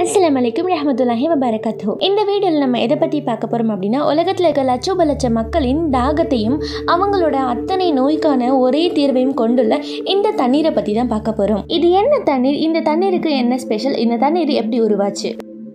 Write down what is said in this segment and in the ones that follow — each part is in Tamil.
அஸ்ஸலாமு அலைக்கும் ரஹமத்துல்லாஹி வபரகாத்து இந்த வீடியோவில் நம்ம எதை பற்றி பார்க்க போகிறோம் அப்படின்னா உலகத்தில் இருக்க லட்சோப லட்ச மக்களின் தாகத்தையும் அவங்களோட அத்தனை நோய்க்கான ஒரே தீர்வையும் கொண்டுள்ள இந்த தண்ணீரை பற்றி தான் பார்க்க போகிறோம் இது என்ன தண்ணீர் இந்த தண்ணீருக்கு என்ன ஸ்பெஷல் இந்த தண்ணீர் எப்படி உருவாச்சு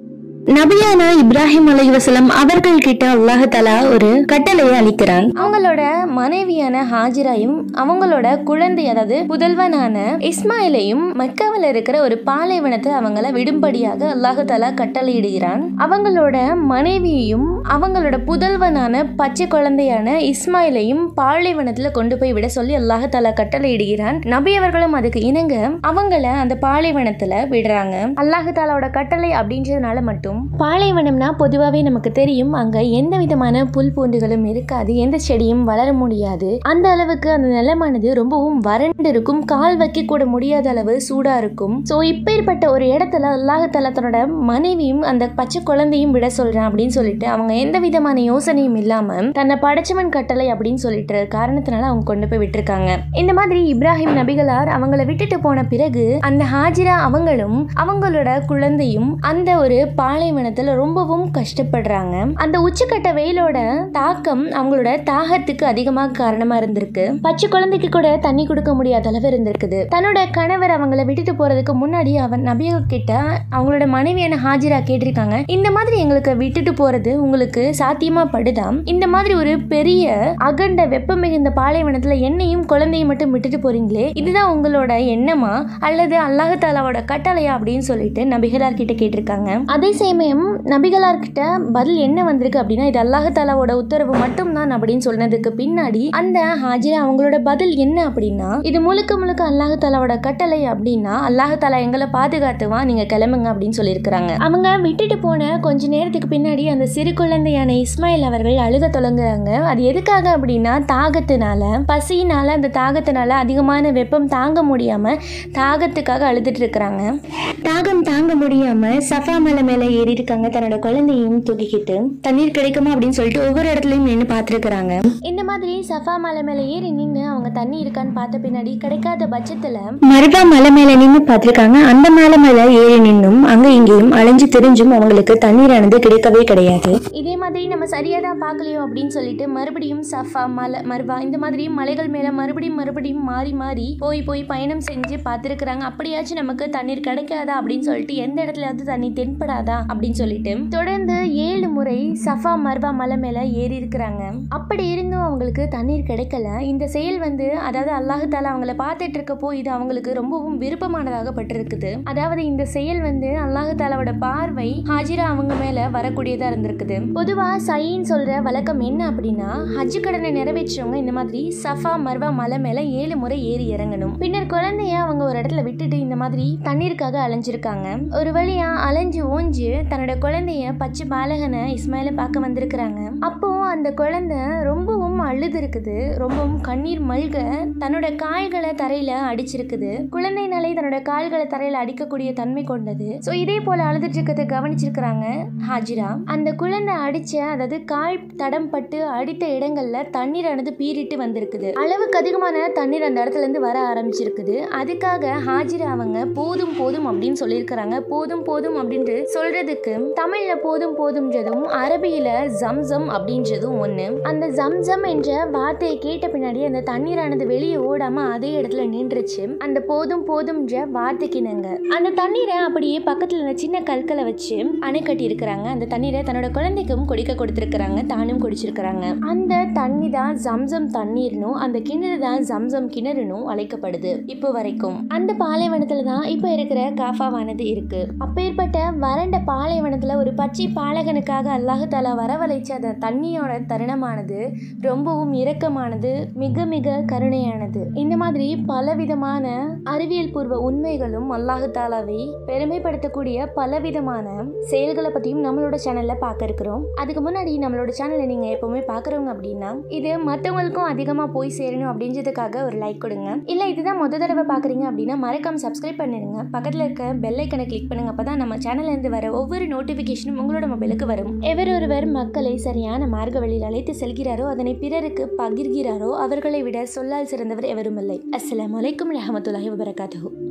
நபியானா இப்ராஹிம் அலைவசலம் அவர்கள் கிட்ட அல்லாஹ் தலா ஒரு கட்டளையை அளிக்கிறான் அவங்களோட மனைவியான ஹாஜிராயும் அவங்களோட குழந்தை அதாவது புதல்வனான இஸ்மாயிலையும் மக்காவில் இருக்கிற ஒரு பாலைவனத்தை அவங்கள விடும்படியாக அல்லாஹு தாலா கட்டளையிடுகிறான் அவங்களோட மனைவியையும் அவங்களோட புதல்வனான பச்சை குழந்தையான இஸ்மாயிலையும் பாலைவனத்துல கொண்டு போய் விட சொல்லி அல்லாஹு தாலா கட்டளையிடுகிறான் நபி அவர்களும் அதுக்கு இணங்க அவங்கள அந்த பாலைவனத்துல விடுறாங்க அல்லாஹு தாலாவோட கட்டளை அப்படின்றதுனால மட்டும் பாலைவனம்னா பொதுவாகவே நமக்கு தெரியும் அங்க எந்த விதமான புல் பூண்டுகளும் இருக்காது எந்த செடியும் வளர முடியாது அந்த அளவுக்கு அந்த நிலமானது ரொம்பவும் வறண்டு இருக்கும் கால் வைக்க கூட முடியாத அளவு சூடா இருக்கும் ஸோ இப்பேற்பட்ட ஒரு இடத்துல அல்லாஹால தன்னோட மனைவியும் அந்த பச்சை குழந்தையும் விட சொல்றேன் அப்படின்னு சொல்லிட்டு அவங்க எந்த விதமான யோசனையும் இல்லாம தன்னை படைச்சவன் கட்டளை அப்படின்னு சொல்லிட்டு காரணத்தினால அவங்க கொண்டு போய் விட்டுருக்காங்க இந்த மாதிரி இப்ராஹிம் நபிகளார் அவங்கள விட்டுட்டு போன பிறகு அந்த ஹாஜிரா அவங்களும் அவங்களோட குழந்தையும் அந்த ஒரு பாலைவனத்துல ரொம்பவும் கஷ்டப்படுறாங்க அந்த உச்சக்கட்ட வெயிலோட தாக்கம் அவங்களோட தாகத்துக்கு அதிகமாக காரணமா இருந்திருக்கு பச்சை குழந்தைக்கு கூட தண்ணி கொடுக்க முடியாத அளவு இருந்திருக்குது தன்னோட கணவர் அவங்கள விட்டுட்டு போறதுக்கு முன்னாடி அவன் நபிகள் கிட்ட அவங்களோட மனைவியான ஹாஜிரா கேட்டிருக்காங்க இந்த மாதிரி எங்களுக்கு விட்டுட்டு போறது உங்களுக்கு சாத்தியமா படுதாம் இந்த மாதிரி ஒரு பெரிய அகண்ட வெப்பம் மிகுந்த பாலைவனத்துல என்னையும் குழந்தையும் மட்டும் விட்டுட்டு போறீங்களே இதுதான் உங்களோட எண்ணமா அல்லது அல்லாஹாலாவோட கட்டளையா அப்படின்னு சொல்லிட்டு நபிகளார் கிட்ட கேட்டிருக்காங்க அதே சமயம் நபிகளார் கிட்ட பதில் என்ன வந்திருக்கு அப்படின்னா இது அல்லாஹாலாவோட உத்தரவு மட்டும்தான் அப்படின்னு சொன்னதுக்கு பின்னாடி அந்த ஹாஜிரா அவங்களோட பதில் என்ன அப்படின்னா இது முழுக்க முழுக்க அல்லாஹாலாவோட கட்டளை அப்படின்னா அல்லாஹாலா எங்களை பாதுகாத்துவான் நீங்க கிளம்புங்க அப்படின்னு சொல்லியிருக்கிறாங்க அவங்க விட்டுட்டு போன கொஞ்ச நேரத்துக்கு பின்னாடி அந்த சிறு குழந்தையான இஸ்மாயில் அவர்கள் அழுக தொடங்குறாங்க அது எதுக்காக அப்படின்னா தாகத்தினால பசியினால அந்த தாகத்தினால அதிகமான வெப்பம் தாங்க முடியாம தாகத்துக்காக அழுதுட்டு இருக்கிறாங்க தாகம் தாங்க முடியாம சஃபா மலை மேல ஏறி இருக்காங்க தன்னோட குழந்தையும் தூக்கிக்கிட்டு தண்ணீர் கிடைக்குமா அப்படின்னு சொல்லிட்டு ஒவ்வொரு இடத்துலயும் நின்று பார்த்துருக்குறாங்க இந்த மாதிரி சஃபா மலை மேலே ஏறி நின்று அவங்க தண்ணி இருக்கான்னு பார்த்த பின்னாடி கிடைக்காத பட்சத்தில் மருதா மலை மேல நின்று பார்த்திருக்காங்க அந்த மலை மேல ஏறி நின்னும் அங்க இங்கேயும் அலைஞ்சு திரிஞ்சும் அவங்களுக்கு தண்ணீரானது கிடைக்கவே கிடையாது இதே மாதிரி நம்ம சரியாக தான் பார்க்கலையோ அப்படின்னு சொல்லிட்டு மறுபடியும் சஃபா மலை மர்வா இந்த மாதிரி மலைகள் மேலே மறுபடியும் மறுபடியும் மாறி மாறி போய் போய் பயணம் செஞ்சு பார்த்துருக்குறாங்க அப்படியாச்சும் நமக்கு தண்ணீர் கிடைக்காதா அப்படின்னு சொல்லிட்டு எந்த இடத்துலயாவது தண்ணி தென்படாதா அப்படின்னு சொல்லிட்டு தொடர்ந்து ஏழு முறை சஃபா மர்வா மலை மேலே ஏறி இருக்கிறாங்க அப்படி இருந்தும் அவங்களுக்கு தண்ணீர் கிடைக்கல இந்த செயல் வந்து அதாவது அல்லாஹு தாலா அவங்கள பார்த்துட்டு இருக்கப்போ இது அவங்களுக்கு ரொம்பவும் விருப்பமானதாக பட்டிருக்குது அதாவது இந்த செயல் வந்து அல்லாஹு தாலாவோட பார்வை ஹாஜிரா அவங்க மேல வரக்கூடியதா இருந்திருக்குது பொதுவா சைன்னு சொல்ற வழக்கம் என்ன அப்படின்னா ஹஜ் கடனை நிறைவேற்றவங்க இந்த மாதிரி சஃபா மர்வா மலை மேல ஏழு முறை ஏறி இறங்கணும் பின்னர் குழந்தைய அவங்க ஒரு இடத்துல விட்டுட்டு இந்த மாதிரி தண்ணீருக்காக அலைஞ்சிருக்காங்க ஒரு வழியா அலைஞ்சு ஓஞ்சு தன்னோட குழந்தைய பச்சை பாலகனை இஸ்மாயில பார்க்க வந்திருக்கிறாங்க அப்போ அந்த குழந்தை ரொம்பவும் அழுது இருக்குது ரொம்பவும் கண்ணீர் மல்க தன்னோட கால்களை தரையில அடிச்சிருக்குது குழந்தைனாலே தன்னோட கால்களை தரையில அடிக்கக்கூடிய தன்மை கொண்டது ஸோ இதே போல அழுதுட்டு இருக்கிறத கவனிச்சிருக்கிறாங்க ஹாஜிரா அந்த குழந்தை அடிச்ச அதாவது கால் தடம் பட்டு அடித்த இடங்கள்ல தண்ணீரானது பீறிட்டு வந்திருக்குது அளவுக்கு அதிகமான தண்ணீர் அந்த இடத்துல இருந்து வர ஆரம்பிச்சிருக்குது அதுக்காக ஹாஜிரா அவங்க போதும் போதும் அப்படின்னு சொல்லியிருக்கிறாங்க போதும் போதும் அப்படின்ட்டு சொல்றதுக்கு தமிழ்ல போதும் போதும்ன்றதும் அரபியில ஜம்சம் அப்படின்றதும் ஒண்ணு அந்த ஜம்சம் என்ற வார்த்தையை கேட்ட பின்னாடி அந்த தண்ணீரானது வெளியே ஓடாம அதே இடத்துல நின்றுச்சு அந்த போதும் போதும்ன்ற வார்த்தைக்கு இணங்க அந்த தண்ணீரை அப்படியே பக்கத்துல இருந்த சின்ன கற்களை வச்சு அணை கட்டி இருக்கிறாங்க அந்த தண்ணீரை தன்னோட குழந்தைக்கும் குடிக்க கொடுத்துருக்காங்க தானும் குடிச்சிருக்கிறாங்க அந்த தண்ணி தான் ஜம்சம் தண்ணீர்னும் அந்த கிணறு தான் ஜம்சம் கிணறுனும் அழைக்கப்படுது இப்போ வரைக்கும் அந்த பாலைவனத்துல தான் இப்போ இருக்கிற காஃபாவானது இருக்கு அப்பேற்பட்ட வறண்ட பாலைவனத்துல ஒரு பச்சை பாலகனுக்காக அல்லாஹு தாலா வரவழைச்ச அந்த தண்ணியோட தருணமானது ரொம்பவும் இரக்கமானது மிக மிக கருணையானது இந்த மாதிரி பலவிதமான அறிவியல் பூர்வ உண்மைகளும் அல்லாஹு தாலாவை பெருமைப்படுத்தக்கூடிய பலவிதமான செயல்களை பற்றியும் நம்மளோட சேனலில் பார்க்க இருக்கிறோம் அதுக்கு முன்னாடி நம்மளோட சேனலை நீங்கள் எப்போவுமே பார்க்குறவங்க அப்படின்னா இது மற்றவங்களுக்கும் அதிகமாக போய் சேரணும் அப்படின்றதுக்காக ஒரு லைக் கொடுங்க இல்லை இதுதான் முத தடவை பார்க்குறீங்க அப்படின்னா மறக்காம சப்ஸ்கிரைப் பண்ணிடுங்க பக்கத்தில் இருக்க பெல் ஐக்கனை கிளிக் பண்ணுங்க அப்போ தான் நம்ம சேனல்லேருந்து வர ஒவ்வொரு நோட்டிஃபிகேஷனும் உங்களோட மொபைலுக்கு வரும் எவரொருவர் மக்களை சரியான மார்க்க வழியில் அழைத்து செல்கிறாரோ அதனை பிறருக்கு பகிர்கிறாரோ அவர்களை விட சொல்லால் சிறந்தவர் எவருமில்லை அஸ்ஸலாமு அலைக்கும் ரஹமத்துல்லாஹி வபரகாத்துஹு